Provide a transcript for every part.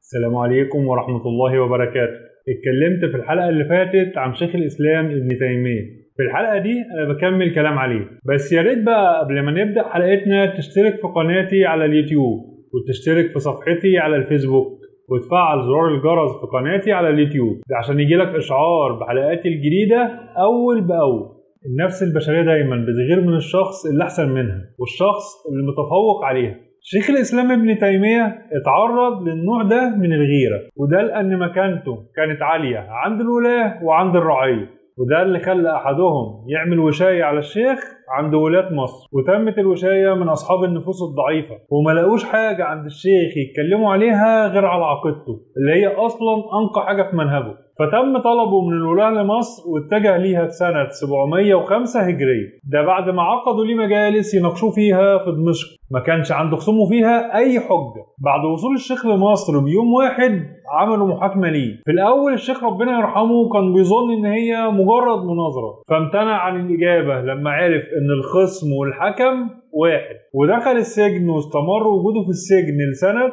السلام عليكم ورحمة الله وبركاته اتكلمت في الحلقة اللي فاتت عن شيخ الإسلام ابن تيمية في الحلقة دي أنا بكمل كلام عليه بس يا ريت بقى قبل ما نبدأ حلقتنا تشترك في قناتي على اليوتيوب وتشترك في صفحتي على الفيسبوك وتفعل زرار الجرس في قناتي على اليوتيوب ده عشان يجيلك إشعار بحلقاتي الجديدة أول بأول النفس البشرية دايما بتغير من الشخص اللي أحسن منها والشخص اللي متفوق عليها شيخ الإسلام ابن تيمية اتعرض للنوع ده من الغيرة وده لأن مكانته كانت عالية عند الولاة وعند الرعية وده اللي خلى أحدهم يعمل وشاية على الشيخ عند ولاة مصر وتمت الوشاية من أصحاب النفوس الضعيفة وما لقوش حاجة عند الشيخ يتكلموا عليها غير على عقيدته اللي هي أصلا أنقى حاجة في منهجه فتم طلبه من الولاة لمصر واتجه ليها في سنة 705 هجرية ده بعد ما عقدوا ليه مجالس يناقشوا فيها في دمشق ما كانش عنده خصومه فيها أي حجة بعد وصول الشيخ لمصر بيوم واحد عملوا محاكمة ليه في الأول الشيخ ربنا يرحمه كان بيظن إن هي مجرد مناظرة فامتنع عن الإجابة لما عرف إن الخصم والحكم واحد ودخل السجن واستمر وجوده في السجن لسنة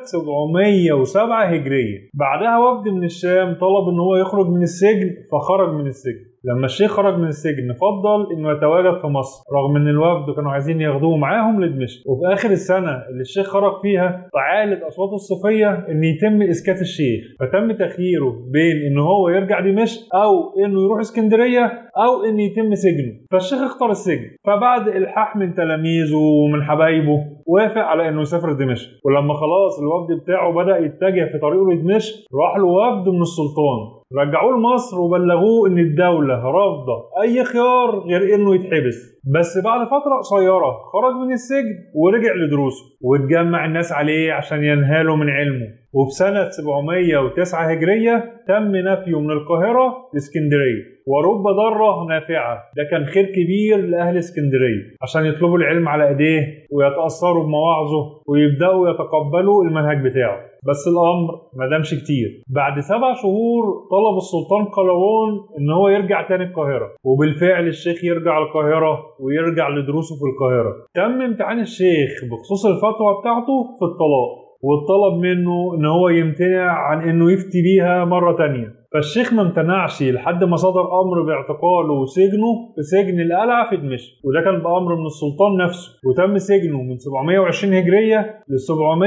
707 هجرية بعدها وفد من الشام طلب ان هو يخرج من السجن فخرج من السجن لما الشيخ خرج من السجن فضل انه يتواجد في مصر رغم ان الوفد كانوا عايزين ياخدوه معاهم لدمشق وفي اخر السنه اللي الشيخ خرج فيها تعالت اصوات الصوفيه ان يتم اسكات الشيخ فتم تخييره بين ان هو يرجع دمشق او انه يروح اسكندريه او ان يتم سجنه فالشيخ اختار السجن فبعد الحاح من تلاميذه ومن حبايبه وافق على انه يسافر دمشق ولما خلاص الوفد بتاعه بدا يتجه في طريقه لدمشق راح له وفد من السلطان رجعوه لمصر وبلغوه ان الدولة رافضة اي خيار غير انه يتحبس بس بعد فترة قصيرة خرج من السجن ورجع لدروسه واتجمع الناس عليه عشان ينهالوا من علمه وفي سنة 709 هجرية تم نفيه من القاهرة لاسكندرية ورب ضارة نافعة ده كان خير كبير لأهل اسكندرية عشان يطلبوا العلم على إيديه ويتأثروا بمواعظه ويبدأوا يتقبلوا المنهج بتاعه بس الأمر ما دامش كتير بعد سبع شهور طلب السلطان قلاوون إن هو يرجع تاني القاهرة وبالفعل الشيخ يرجع القاهرة ويرجع لدروسه في القاهرة تم امتحان الشيخ بخصوص الفتوى بتاعته في الطلاق واتطلب منه ان هو يمتنع عن انه يفتي بيها مره تانية فالشيخ ما امتنعش لحد ما صدر امر باعتقاله وسجنه في سجن القلعه في دمشق وده كان بامر من السلطان نفسه وتم سجنه من 720 هجريه ل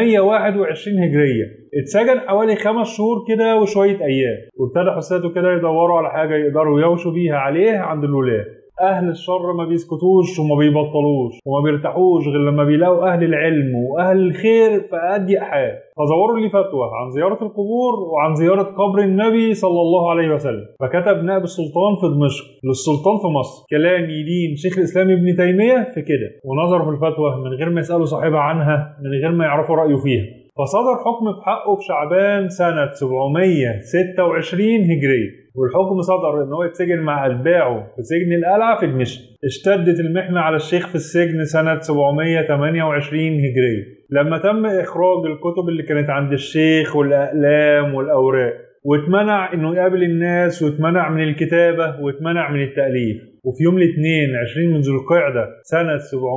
721 هجريه اتسجن حوالي خمس شهور كده وشويه ايام وابتدى حساته كده يدوروا على حاجه يقدروا يوشوا بيها عليه عند الولاه اهل الشر ما بيسكتوش وما بيبطلوش وما بيرتاحوش غير لما بيلاقوا اهل العلم واهل الخير في اضيق حال فزوروا لي فتوى عن زيارة القبور وعن زيارة قبر النبي صلى الله عليه وسلم فكتب نائب السلطان في دمشق للسلطان في مصر كلام يدين شيخ الإسلام ابن تيمية في كده ونظر في الفتوى من غير ما يسألوا صاحبها عنها من غير ما يعرفوا رأيه فيها فصدر حكم في حقه في شعبان سنة 726 هجرية والحكم صدر ان هو يتسجن مع اتباعه في سجن القلعه في دمشق اشتدت المحنه على الشيخ في السجن سنه 728 هجريه لما تم اخراج الكتب اللي كانت عند الشيخ والاقلام والاوراق واتمنع انه يقابل الناس واتمنع من الكتابه واتمنع من التاليف وفي يوم الاثنين 20 من ذو القعده سنه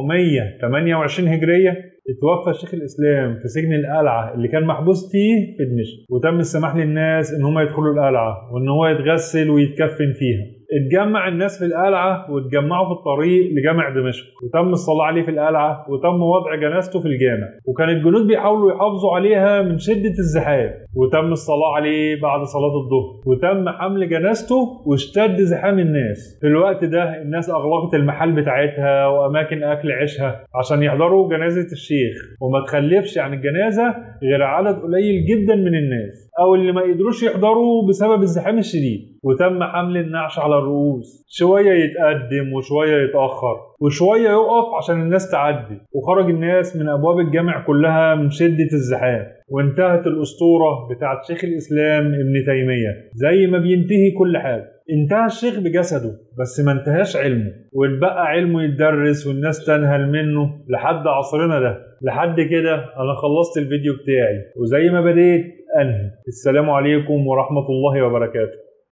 728 هجريه اتوفى الشيخ الاسلام في سجن القلعه اللي كان محبوس فيه في دمشق وتم السماح للناس ان هم يدخلوا القلعه وان هو يتغسل ويتكفن فيها اتجمع الناس في القلعه واتجمعوا في الطريق لجامع دمشق وتم الصلاه عليه في القلعه وتم وضع جنازته في الجامع وكان الجنود بيحاولوا يحافظوا عليها من شده الزحام وتم الصلاه عليه بعد صلاه الظهر وتم حمل جنازته واشتد زحام الناس في الوقت ده الناس اغلقت المحال بتاعتها واماكن اكل عيشها عشان يحضروا جنازه الشيخ وما تخلفش عن الجنازه غير عدد قليل جدا من الناس او اللي ما قدروش يحضروا بسبب الزحام الشديد وتم حمل النعش على الرؤوس شوية يتقدم وشوية يتأخر وشوية يقف عشان الناس تعدي وخرج الناس من أبواب الجامع كلها من شدة الزحام وانتهت الأسطورة بتاعت شيخ الإسلام ابن تيمية زي ما بينتهي كل حاجة انتهى الشيخ بجسده بس ما انتهاش علمه واتبقى علمه يتدرس والناس تنهل منه لحد عصرنا ده لحد كده انا خلصت الفيديو بتاعي وزي ما بديت انهي السلام عليكم ورحمة الله وبركاته